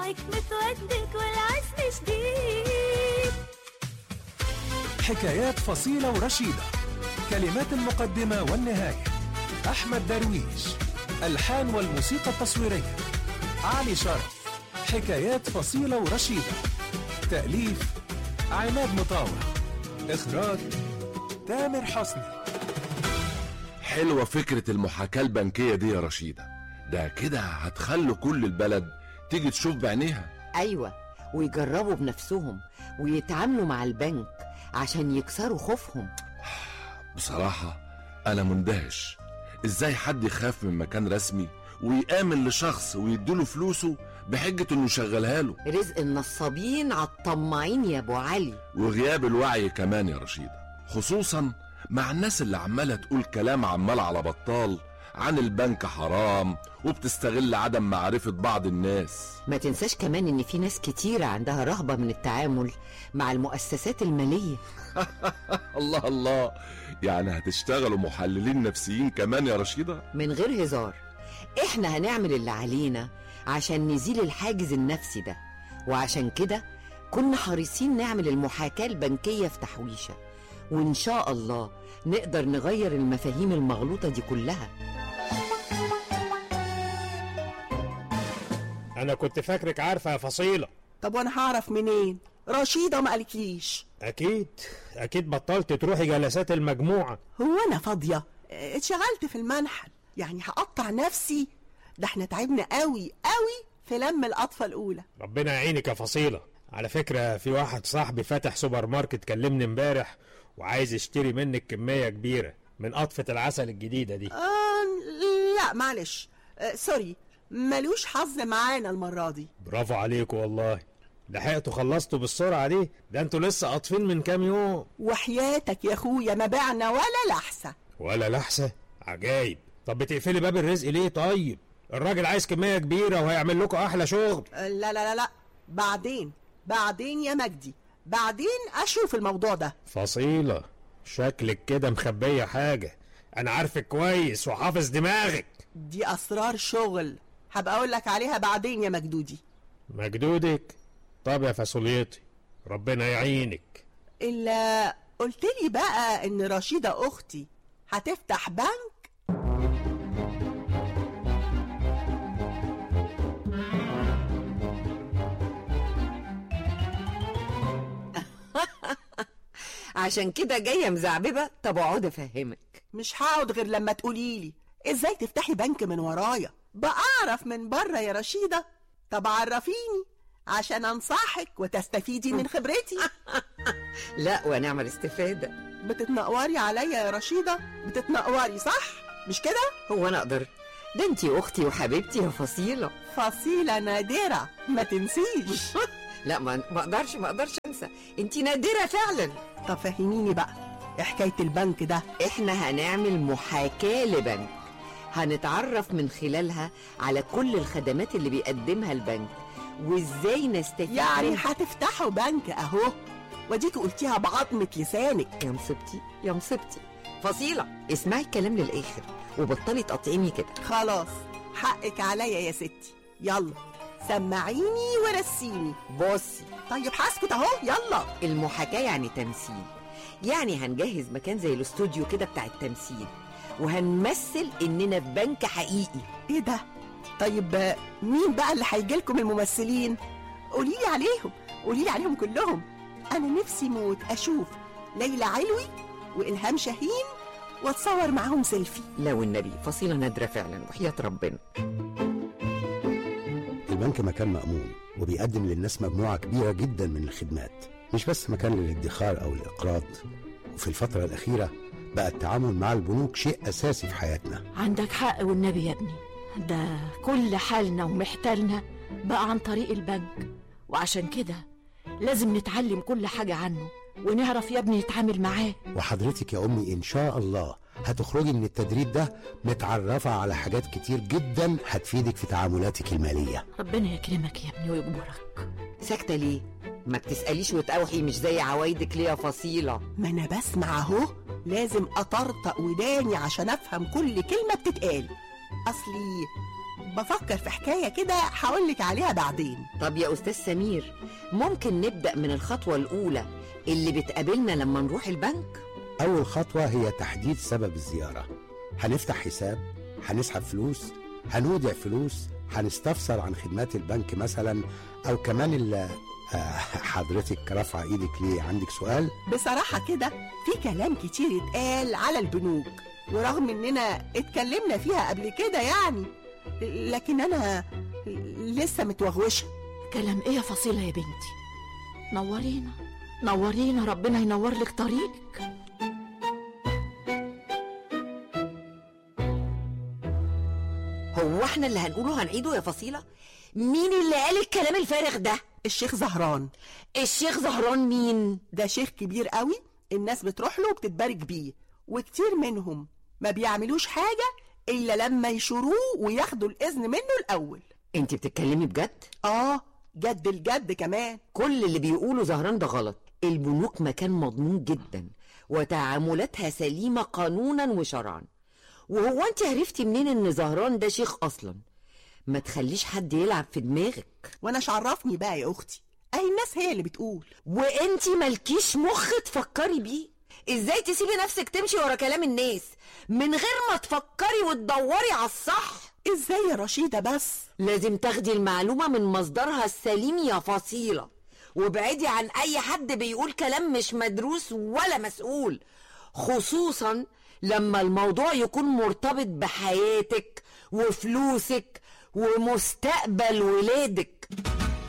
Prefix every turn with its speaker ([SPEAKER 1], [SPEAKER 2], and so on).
[SPEAKER 1] طبعك متودد والعزم شديد
[SPEAKER 2] حكايات فصيلة ورشيدة كلمات المقدمة والنهاية أحمد درويش ألحان والموسيقى التصويرية علي شرف حكايات فصيلة ورشيدة تأليف عماد مطاوع إخراج تامر حسني
[SPEAKER 3] حلوة فكرة المحاكاة البنكية دي يا رشيدة ده كده هتخلوا كل البلد تيجي تشوف بعينيها
[SPEAKER 4] أيوة ويجربوا بنفسهم ويتعاملوا مع البنك عشان يكسروا خوفهم
[SPEAKER 3] بصراحة أنا مندهش إزاي حد يخاف من مكان رسمي ويآمن لشخص ويديله فلوسه بحجة إنه يشغلها له
[SPEAKER 4] رزق النصابين على الطماعين يا أبو علي
[SPEAKER 3] وغياب الوعي كمان يا رشيدة خصوصا مع الناس اللي عمالة تقول كلام عمال على بطال عن البنك حرام وبتستغل عدم معرفة بعض الناس
[SPEAKER 4] ما تنساش كمان إن في ناس كتيرة عندها رهبة من التعامل مع المؤسسات المالية
[SPEAKER 3] الله الله يعني هتشتغلوا محللين نفسيين كمان يا رشيدة
[SPEAKER 4] من غير هزار احنا هنعمل اللي علينا عشان نزيل الحاجز النفسي ده وعشان كده كنا حريصين نعمل المحاكاة البنكية في تحويشة وإن شاء الله نقدر نغير المفاهيم المغلوطة دي كلها
[SPEAKER 5] انا كنت فاكرك عارفه يا فصيله
[SPEAKER 6] طب وانا هعرف منين رشيدة ما قالكيش
[SPEAKER 5] اكيد اكيد بطلت تروحي جلسات المجموعه
[SPEAKER 6] هو انا فاضية اه، اتشغلت في المنحل يعني هقطع نفسي ده احنا تعبنا قوي قوي في لم القطفة الأولى
[SPEAKER 5] ربنا يعينك يا فصيله على فكره في واحد صاحبي فاتح سوبر ماركت كلمني امبارح وعايز يشتري منك كميه كبيره من قطفه العسل الجديده دي
[SPEAKER 6] آه لا معلش آه سوري ملوش حظ معانا المرة دي
[SPEAKER 5] برافو عليكم والله لحقتوا خلصتوا بالسرعه دي ده انتوا لسه قاطفين من كام يوم
[SPEAKER 6] وحياتك يا اخويا ما بعنا ولا لحسة
[SPEAKER 5] ولا لحسه عجايب طب بتقفلي باب الرزق ليه طيب الراجل عايز كميه كبيره وهيعمل لكم احلى شغل
[SPEAKER 6] آه، لا لا لا لا بعدين بعدين يا مجدي بعدين اشوف الموضوع ده
[SPEAKER 5] فصيلة شكلك كده مخبية حاجة أنا عارفك كويس وحافظ دماغك
[SPEAKER 6] دي اسرار شغل هبقى اقول لك عليها بعدين يا مجدودي
[SPEAKER 5] مجدودك طب يا فاصوليتي ربنا يعينك
[SPEAKER 6] الا قلت لي بقى ان رشيدة اختي هتفتح بنك
[SPEAKER 4] عشان كده جاية مزعببة طب اقعد افهمك
[SPEAKER 6] مش هقعد غير لما تقولي لي ازاي تفتحي بنك من ورايا بعرف من بره يا رشيدة طب عرفيني عشان انصحك وتستفيدي من خبرتي
[SPEAKER 4] لا ونعم الاستفادة
[SPEAKER 6] بتتنقوري عليا يا رشيدة بتتنقوري صح مش كده
[SPEAKER 4] هو انا اقدر ده انتي اختي وحبيبتي يا فصيلة
[SPEAKER 6] فصيلة نادرة ما تنسيش
[SPEAKER 4] لا ما ما اقدرش ما اقدرش انسى انتي نادرة فعلا
[SPEAKER 6] طب فهميني بقى إيه حكاية البنك ده
[SPEAKER 4] احنا هنعمل محاكاة لبنك هنتعرف من خلالها على كل الخدمات اللي بيقدمها البنك وازاي نستفيد
[SPEAKER 6] يعني
[SPEAKER 4] منها.
[SPEAKER 6] هتفتحوا بنك اهو وديكي قلتيها بعظمة لسانك
[SPEAKER 4] يا مصيبتي يا مصيبتي فصيلة اسمعي الكلام للآخر وبطلي تقاطعيني كده
[SPEAKER 6] خلاص حقك عليا يا ستي يلا سمعيني ورسيني
[SPEAKER 4] بصي
[SPEAKER 6] طيب هسكت اهو يلا
[SPEAKER 4] المحاكاة يعني تمثيل يعني هنجهز مكان زي الاستوديو كده بتاع التمثيل وهنمثل اننا في بنك حقيقي
[SPEAKER 6] ايه ده طيب آه، مين بقى اللي هيجي لكم الممثلين قولي لي عليهم قولي لي عليهم كلهم انا نفسي موت اشوف ليلى علوي والهام شاهين واتصور معاهم سيلفي
[SPEAKER 4] لو النبي فصيلة نادرة فعلا وحياة ربنا
[SPEAKER 7] البنك مكان مأمون وبيقدم للناس مجموعة كبيرة جدا من الخدمات مش بس مكان للادخار أو الإقراض وفي الفترة الأخيرة بقى التعامل مع البنوك شيء أساسي في حياتنا
[SPEAKER 8] عندك حق والنبي يا ابني ده كل حالنا ومحتالنا بقى عن طريق البنك وعشان كده لازم نتعلم كل حاجة عنه ونعرف يا ابني نتعامل معاه
[SPEAKER 7] وحضرتك يا أمي إن شاء الله هتخرجي من التدريب ده متعرفة على حاجات كتير جدا هتفيدك في تعاملاتك المالية
[SPEAKER 8] ربنا يكرمك يا ابني ويجبرك
[SPEAKER 4] ساكتة ليه؟ ما بتسأليش وتقوحي مش زي عوايدك ليه يا فصيلة
[SPEAKER 6] ما انا بسمع اهو لازم اطرطق وداني عشان افهم كل كلمه بتتقال اصلي بفكر في حكاية كده هقولك عليها بعدين
[SPEAKER 4] طب يا أستاذ سمير ممكن نبدأ من الخطوة الأولى اللي بتقابلنا لما نروح البنك
[SPEAKER 7] أول خطوة هي تحديد سبب الزيارة هنفتح حساب هنسحب فلوس هنودع فلوس هنستفسر عن خدمات البنك مثلا أو كمان ال آه، حضرتك رافعة إيدك ليه عندك سؤال؟
[SPEAKER 6] بصراحة كده في كلام كتير اتقال على البنوك ورغم اننا اتكلمنا فيها قبل كده يعني لكن انا لسه متوغوشة
[SPEAKER 8] كلام ايه يا فصيلة يا بنتي نورينا نورينا ربنا ينور لك طريقك
[SPEAKER 4] هو احنا اللي هنقوله هنعيده يا فصيلة مين اللي قال الكلام الفارغ ده
[SPEAKER 6] الشيخ زهران
[SPEAKER 4] الشيخ زهران مين
[SPEAKER 6] ده شيخ كبير قوي الناس بتروح له وبتتبارك بيه وكتير منهم ما بيعملوش حاجة إلا لما يشوروه وياخدوا الإذن منه الأول
[SPEAKER 4] انت بتتكلمي بجد
[SPEAKER 6] آه جد الجد كمان
[SPEAKER 4] كل اللي بيقوله زهران ده غلط البنوك مكان مضمون جدا وتعاملاتها سليمة قانونا وشرعا وهو انت عرفتي منين ان زهران ده شيخ اصلا ما تخليش حد يلعب في دماغك
[SPEAKER 6] وأنا عرفني بقى يا أختي أي الناس هي اللي بتقول
[SPEAKER 4] وانت مالكيش مخ تفكري بيه ازاي تسيبي نفسك تمشي ورا كلام الناس من غير ما تفكري وتدوري على الصح
[SPEAKER 6] إزاي يا رشيدة بس
[SPEAKER 4] لازم تاخدي المعلومة من مصدرها السليم يا فصيلة وابعدي عن أي حد بيقول كلام مش مدروس ولا مسؤول خصوصا لما الموضوع يكون مرتبط بحياتك وفلوسك ومستقبل ولادك